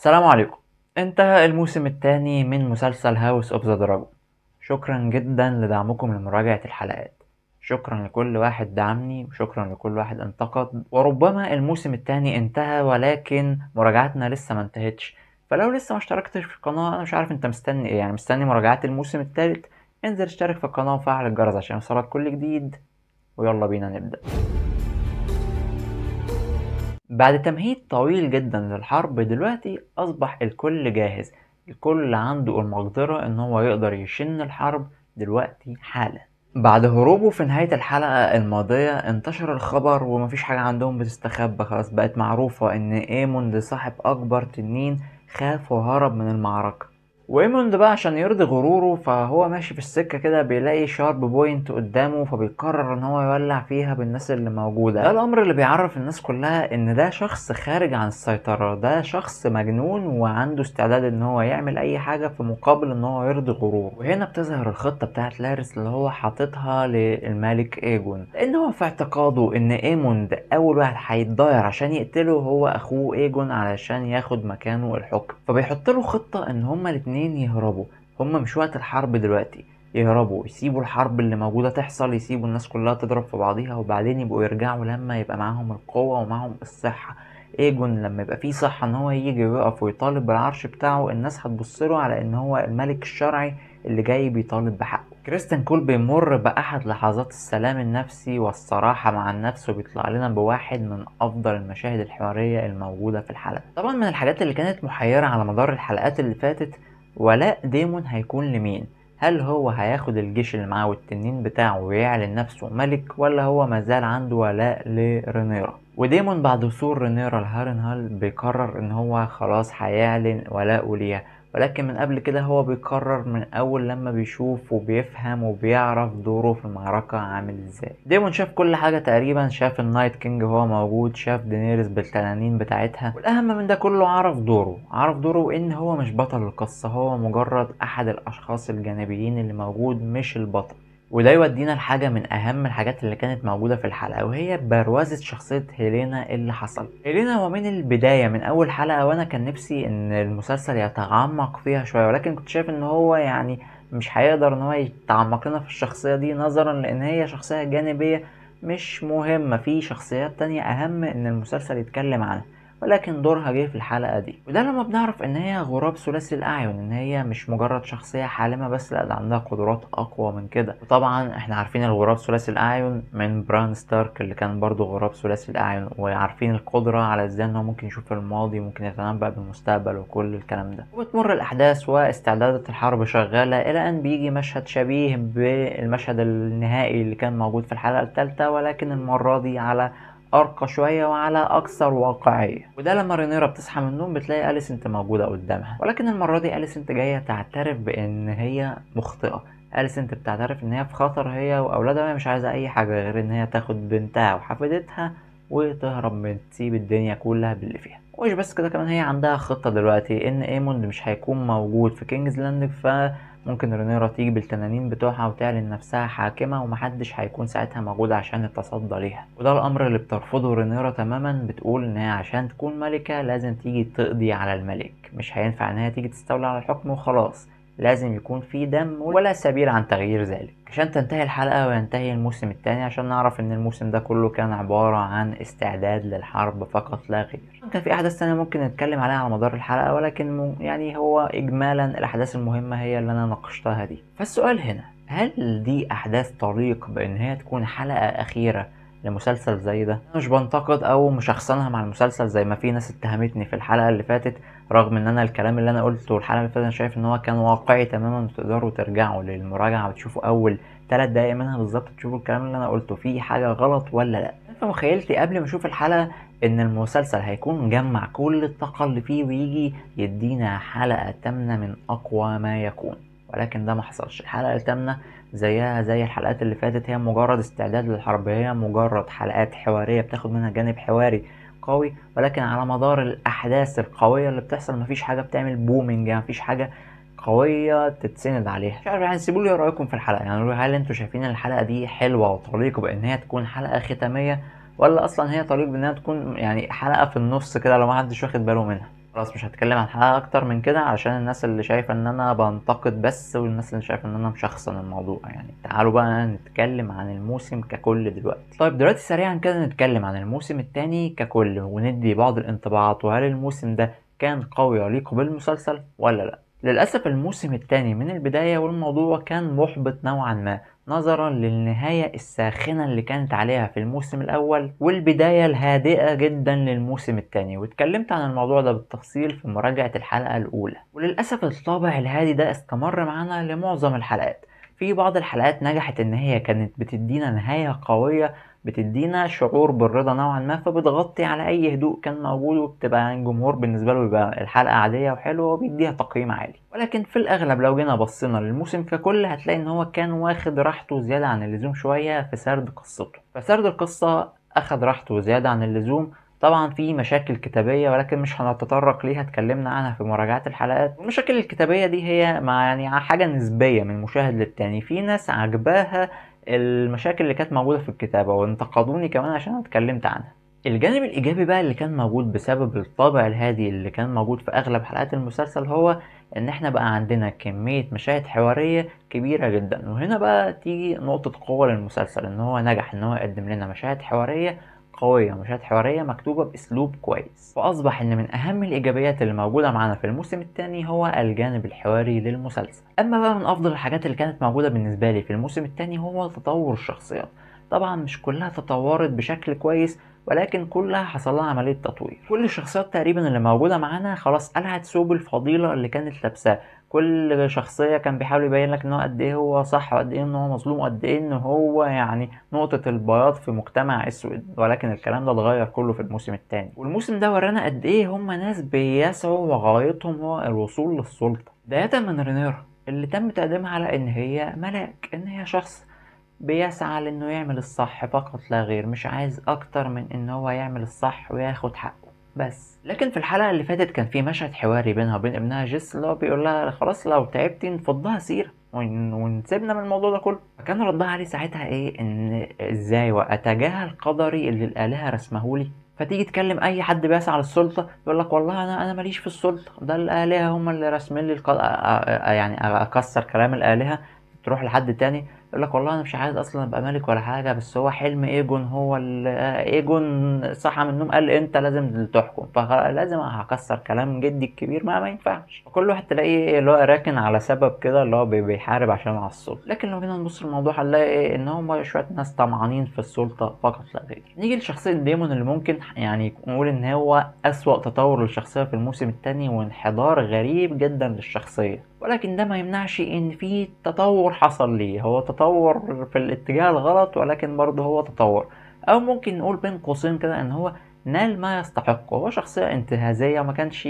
السلام عليكم انتهى الموسم الثاني من مسلسل هاوس اوف ذا دراجون شكرا جدا لدعمكم لمراجعة الحلقات شكرا لكل واحد دعمني وشكرا لكل واحد انتقد وربما الموسم الثاني انتهى ولكن مراجعتنا لسه ما انتهتش فلو لسه ما اشتركتش في القناة انا مش عارف انت مستني ايه يعني مستني مراجعات الموسم الثالث انزل اشترك في القناة وفعل الجرس عشان يوصلك كل جديد ويلا بينا نبدأ بعد تمهيد طويل جدا للحرب دلوقتي أصبح الكل جاهز الكل عنده المقدرة إن هو يقدر يشن الحرب دلوقتي حالا بعد هروبه في نهاية الحلقة الماضية انتشر الخبر ومفيش حاجة عندهم بتستخبى خلاص بقت معروفة إن ايموند صاحب أكبر تنين خاف وهرب من المعركة وايموند بقى عشان يرضي غروره فهو ماشي في السكة كده بيلاقي شارب بوينت قدامه فبيقرر ان هو يولع فيها بالناس اللي موجودة ده الامر اللي بيعرف الناس كلها ان ده شخص خارج عن السيطرة ده شخص مجنون وعنده استعداد ان هو يعمل اي حاجة في مقابل ان هو يرضي غروره وهنا بتظهر الخطة بتاعت لارس اللي هو حاططها للملك ايجون لان هو في اعتقاده ان ايموند اول واحد هيتضاير عشان يقتله هو اخوه ايجون علشان ياخد مكانه الحكم فبيحط له خطة ان هما الاتنين يهربوا هما مش وقت الحرب دلوقتي يهربوا يسيبوا الحرب اللي موجودة تحصل يسيبوا الناس كلها تضرب في بعضيها وبعدين يبقوا يرجعوا لما يبقى معاهم القوة ومعاهم الصحة ايجون لما يبقى فيه صحة ان هو يجي ويقف ويطالب بالعرش بتاعه الناس هتبصله على ان هو الملك الشرعي اللي جاي بيطالب بحقه كريستيان كول بيمر بأحد لحظات السلام النفسي والصراحة مع النفس وبيطلع لنا بواحد من أفضل المشاهد الحوارية الموجودة في الحلقة طبعا من الحاجات اللي كانت محيرة على مدار الحلقات اللي فاتت ولاء ديمون هيكون لمين هل هو هياخد الجيش اللي معاه والتنين بتاعه ويعلن نفسه ملك ولا هو مازال عنده ولاء لرينيرا وديمون بعد وصول رينيرا لهارنهال بيقرر ان هو خلاص هيعلن ولاءه ليها ولكن من قبل كده هو بيقرر من اول لما بيشوف وبيفهم وبيعرف دوره في المعركة عامل ازاي ديمون شاف كل حاجة تقريبا شاف النايت كينج هو موجود شاف دينيريس بالتنانين بتاعتها والاهم من ده كله عرف دوره عرف دوره ان هو مش بطل القصة هو مجرد احد الاشخاص الجانبيين اللي موجود مش البطل وده يودينا لحاجة من أهم الحاجات اللي كانت موجودة في الحلقة وهي بروازة شخصية هيلينا اللي حصل هيلينا ومن البداية من أول حلقة وأنا كان نفسي إن المسلسل يتعمق فيها شوية ولكن كنت شايف إن هو يعني مش هيقدر إن هو يتعمق لنا في الشخصية دي نظرا لأن هي شخصية جانبية مش مهمة في شخصيات تانية أهم إن المسلسل يتكلم عنها ولكن دورها جه في الحلقة دي وده لما بنعرف ان هي غراب ثلاثي الاعين ان هي مش مجرد شخصية حالمة بس لا ده عندها قدرات اقوى من كده وطبعا احنا عارفين الغراب ثلاثي الاعين من بران ستارك اللي كان برضو غراب ثلاثي الاعين وعارفين القدرة على ازاي ان هو ممكن يشوف الماضي ممكن يتنبأ بالمستقبل وكل الكلام ده وبتمر الاحداث واستعدادات الحرب شغالة الى ان بيجي مشهد شبيه بالمشهد النهائي اللي كان موجود في الحلقة الثالثة ولكن المرة دي على أرقى شوية وعلى أكثر واقعية وده لما رينيرا بتصحى من النوم بتلاقي أليسنت موجودة قدامها ولكن المرة دي أليسنت جاية تعترف بإن هي مخطئة أليسنت بتعترف إن هي في خطر هي وأولادها وهي مش عايزة أي حاجة غير إن هي تاخد بنتها وحفيدتها وتهرب من تسيب الدنيا كلها باللي فيها ومش بس كده كمان هي عندها خطة دلوقتي إن ايموند مش هيكون موجود في كينجز لاند ف ممكن رينيرا تيجي بالتنانين بتوعها وتعلن نفسها حاكمة ومحدش هيكون ساعتها موجود عشان يتصدى ليها وده الأمر اللي بترفضه رينيرا تماما بتقول إن هي عشان تكون ملكة لازم تيجي تقضي على الملك مش هينفع إن هي تيجي تستولي على الحكم وخلاص لازم يكون في دم ولا سبيل عن تغيير ذلك عشان تنتهي الحلقة وينتهي الموسم الثاني عشان نعرف ان الموسم ده كله كان عبارة عن استعداد للحرب فقط لا غير كان في احداث تانية ممكن نتكلم عليها على مدار الحلقة ولكن يعني هو اجمالا الاحداث المهمة هي اللي انا ناقشتها دي فالسؤال هنا هل دي احداث تليق بان هي تكون حلقة اخيرة لمسلسل زي ده مش بنتقد او مشخصنها مع المسلسل زي ما في ناس اتهمتني في الحلقه اللي فاتت رغم ان انا الكلام اللي انا قلته الحلقه اللي فاتت انا شايف ان هو كان واقعي تماما وتقدروا ترجعوا للمراجعه وتشوفوا اول ثلاث دقايق منها بالظبط تشوفوا الكلام اللي انا قلته فيه حاجه غلط ولا لا في مخيلتي قبل ما اشوف الحلقه ان المسلسل هيكون مجمع كل الطاقه اللي فيه ويجي يدينا حلقه تامنه من اقوى ما يكون ولكن ده ما حصلش الحلقه الثامنه زيها زي الحلقات اللي فاتت هي مجرد استعداد للحرب هي مجرد حلقات حوارية بتاخد منها جانب حواري قوي ولكن على مدار الأحداث القوية اللي بتحصل مفيش حاجة بتعمل بومينج يعني مفيش حاجة قوية تتسند عليها مش عارف يعني سيبوا لي رأيكم في الحلقة يعني هل انتوا شايفين الحلقة دي حلوة وتليق بإن هي تكون حلقة ختامية ولا أصلا هي تليق بإنها تكون يعني حلقة في النص كده لو محدش واخد باله منها خلاص مش هتكلم عن الحلقة اكتر من كده عشان الناس اللي شايفة ان انا بنتقد بس والناس اللي شايفة ان انا مشخصن الموضوع يعني تعالوا بقى نتكلم عن الموسم ككل دلوقتي طيب دلوقتي سريعا كده نتكلم عن الموسم التاني ككل وندي بعض الانطباعات وهل الموسم ده كان قوي يليق بالمسلسل ولا لا للأسف الموسم الثاني من البداية والموضوع كان محبط نوعا ما نظرا للنهاية الساخنة اللي كانت عليها في الموسم الأول والبداية الهادئة جدا للموسم الثاني واتكلمت عن الموضوع ده بالتفصيل في مراجعة الحلقة الأولى وللأسف الطابع الهادي ده استمر معانا لمعظم الحلقات في بعض الحلقات نجحت ان هي كانت بتدينا نهاية قوية بتدينا شعور بالرضا نوعا ما فبتغطي على اي هدوء كان موجود وبتبقى الجمهور بالنسبه له بيبقى الحلقه عاديه وحلوه وبيديها تقييم عالي ولكن في الاغلب لو جينا بصينا للموسم ككل هتلاقي ان هو كان واخد راحته زياده عن اللزوم شويه في سرد قصته فسرد القصه اخد راحته زياده عن اللزوم طبعا في مشاكل كتابيه ولكن مش هنتطرق ليها اتكلمنا عنها في مراجعات الحلقات المشاكل الكتابيه دي هي مع يعني حاجه نسبيه من مشاهد للتاني في ناس عجباها المشاكل اللي كانت موجودة في الكتابة وانتقدوني كمان عشان اتكلمت عنها الجانب الإيجابي بقى اللي كان موجود بسبب الطابع الهادي اللي كان موجود في أغلب حلقات المسلسل هو إن إحنا بقى عندنا كمية مشاهد حوارية كبيرة جدا وهنا بقى تيجي نقطة قوة للمسلسل إن هو نجح إن هو يقدم لنا مشاهد حوارية قوية مشاهد حوارية مكتوبة بأسلوب كويس وأصبح إن من أهم الإيجابيات اللي موجودة معانا في الموسم الثاني هو الجانب الحواري للمسلسل أما بقى من أفضل الحاجات اللي كانت موجودة بالنسبة لي في الموسم الثاني هو تطور الشخصيات طبعا مش كلها تطورت بشكل كويس ولكن كلها حصل لها عمليه تطوير كل الشخصيات تقريبا اللي موجوده معانا خلاص قلعت ثوب الفضيله اللي كانت لابساه كل شخصيه كان بيحاول يبين لك ان هو قد ايه هو صح وقد ايه ان هو مظلوم وقد ايه ان هو يعني نقطه البياض في مجتمع اسود ولكن الكلام ده اتغير كله في الموسم الثاني والموسم ده ورانا قد ايه هم ناس بيسعوا وغايتهم هو الوصول للسلطه بدايه من رينيرا اللي تم تقديمها على ان هي ملاك ان هي شخص بيسعى لانه يعمل الصح فقط لا غير مش عايز اكتر من ان هو يعمل الصح وياخد حقه بس لكن في الحلقة اللي فاتت كان في مشهد حواري بينها وبين ابنها جيس اللي هو بيقول لها خلاص لو تعبتي نفضها سيرة ونسيبنا من الموضوع ده كله فكان ردها عليه ساعتها ايه ان ازاي واتجاهل قدري اللي الالهة رسمهولي فتيجي تكلم اي حد بيسعى للسلطة يقول لك والله انا انا ماليش في السلطة ده الالهة هم اللي راسمين لي القد... يعني اكسر كلام الالهة تروح لحد تاني يقول لك والله انا مش عايز اصلا ابقى ملك ولا حاجه بس هو حلم ايجون هو ايجون صحى من النوم قال انت لازم تحكم فلازم هكسر كلام جدي الكبير ما ما ينفعش كل واحد تلاقيه اللي هو راكن على سبب كده اللي هو بيحارب عشان على السلطه لكن لو جينا نبص الموضوع هنلاقي ان هم شويه ناس طمعانين في السلطه فقط لا غير نيجي لشخصيه ديمون اللي ممكن يعني نقول ان هو اسوأ تطور للشخصيه في الموسم الثاني وانحدار غريب جدا للشخصيه ولكن ده ما يمنعش ان في تطور حصل ليه هو تطور في الاتجاه الغلط ولكن برضه هو تطور او ممكن نقول بين قوسين كده ان هو نال ما يستحقه هو شخصية انتهازية ما كانش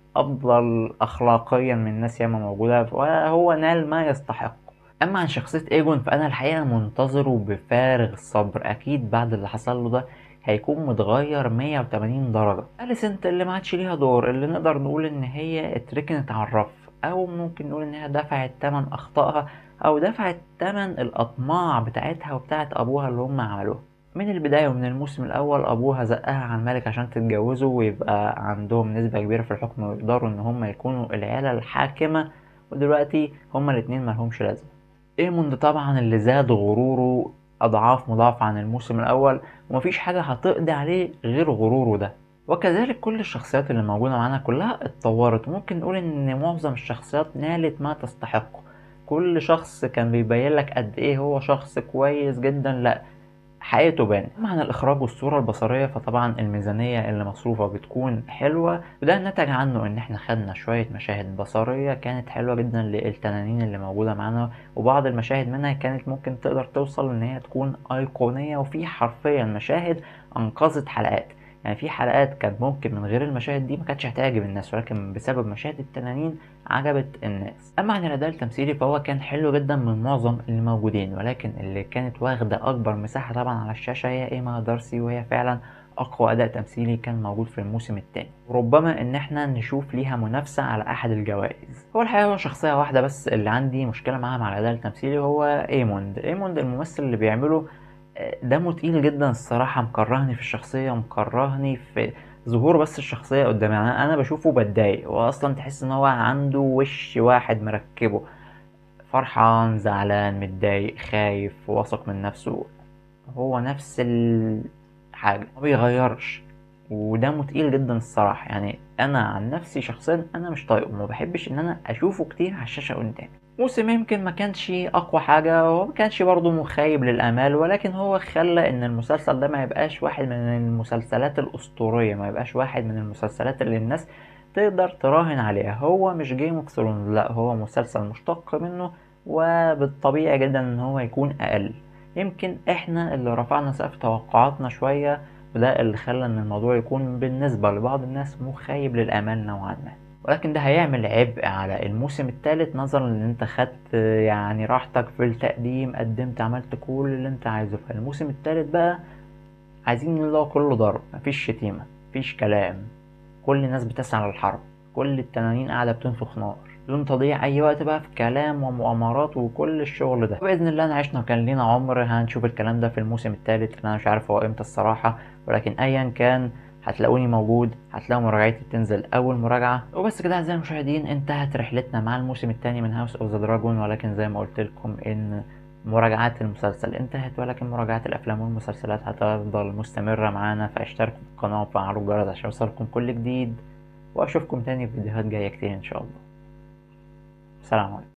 افضل اخلاقيا من الناس ياما موجودة وهو نال ما يستحقه اما عن شخصية ايجون فانا الحقيقة منتظره بفارغ الصبر اكيد بعد اللي حصل له ده هيكون متغير 180 درجة أليسنت اللي ما عادش ليها دور اللي نقدر نقول ان هي اتركنت على الرف او ممكن نقول ان هي دفعت تمن اخطائها او دفعت تمن الاطماع بتاعتها وبتاعت ابوها اللي هم عملوها من البداية ومن الموسم الأول أبوها زقها على الملك عشان تتجوزوا ويبقى عندهم نسبة كبيرة في الحكم ويقدروا إن هم يكونوا العيلة الحاكمة ودلوقتي هما الاتنين ملهمش لازمة ايموند طبعا اللي زاد غروره أضعاف مضاعفة عن الموسم الأول ومفيش حاجة هتقضي عليه غير غروره ده وكذلك كل الشخصيات اللي موجودة معانا كلها اتطورت وممكن نقول ان معظم الشخصيات نالت ما تستحقه كل شخص كان بيبين لك قد ايه هو شخص كويس جدا لا حقيقته بان معنى الاخراج والصوره البصريه فطبعا الميزانيه اللي مصروفه بتكون حلوه وده نتج عنه ان احنا خدنا شويه مشاهد بصريه كانت حلوه جدا للتنانين اللي موجوده معانا وبعض المشاهد منها كانت ممكن تقدر توصل ان هي تكون ايقونيه وفي حرفيا مشاهد انقذت حلقات يعني في حلقات كانت ممكن من غير المشاهد دي ما كانتش هتعجب الناس ولكن بسبب مشاهد التنانين عجبت الناس اما عن الاداء التمثيلي فهو كان حلو جدا من معظم اللي موجودين ولكن اللي كانت واخده اكبر مساحه طبعا على الشاشه هي ايما دارسي وهي فعلا اقوى اداء تمثيلي كان موجود في الموسم الثاني وربما ان احنا نشوف ليها منافسه على احد الجوائز هو الحقيقه هو شخصيه واحده بس اللي عندي مشكله معاها مع الاداء التمثيلي هو ايموند ايموند الممثل اللي بيعمله دمه تقيل جدا الصراحة مكرهني في الشخصية مكرهني في ظهور بس الشخصية قدامي يعني أنا بشوفه بتضايق هو أصلا تحس إن هو عنده وش واحد مركبه فرحان زعلان متضايق خايف واثق من نفسه هو نفس الحاجة ما بيغيرش ودمه تقيل جدا الصراحة يعني أنا عن نفسي شخصيا أنا مش طايقه وما بحبش إن أنا أشوفه كتير على الشاشة قدامي موسم يمكن ما كانش أقوى حاجة وما كانش برضه مخيب للآمال ولكن هو خلى إن المسلسل ده ما يبقاش واحد من المسلسلات الأسطورية ما يبقاش واحد من المسلسلات اللي الناس تقدر تراهن عليها هو مش جيم اوف ثرونز لا هو مسلسل مشتق منه وبالطبيعي جدا ان هو يكون اقل يمكن احنا اللي رفعنا سقف توقعاتنا شوية وده اللي خلى ان الموضوع يكون بالنسبة لبعض الناس مخيب للامال نوعا ما ولكن ده هيعمل عبء على الموسم الثالث نظرا ان انت خدت يعني راحتك في التقديم قدمت عملت كل اللي انت عايزه فالموسم الثالث بقى عايزين اللي هو كله ضرب مفيش شتيمة مفيش كلام كل الناس بتسعى للحرب كل التنانين قاعدة بتنفخ نار بدون تضييع أي وقت بقى في كلام ومؤامرات وكل الشغل ده بإذن الله أنا عشنا وكان لينا عمر هنشوف الكلام ده في الموسم الثالث أنا مش عارف هو إمتى الصراحة ولكن أيا كان هتلاقوني موجود هتلاقوا مراجعتي بتنزل أول مراجعة وبس كده أعزائي المشاهدين انتهت رحلتنا مع الموسم الثاني من هاوس أوف ذا دراجون ولكن زي ما قلت لكم إن مراجعات المسلسل انتهت ولكن مراجعات الافلام والمسلسلات هتفضل مستمرة معانا فاشتركوا في القناة وفعلوا الجرس عشان يوصلكم كل جديد واشوفكم تاني في فيديوهات جاية كتير ان شاء الله سلام عليكم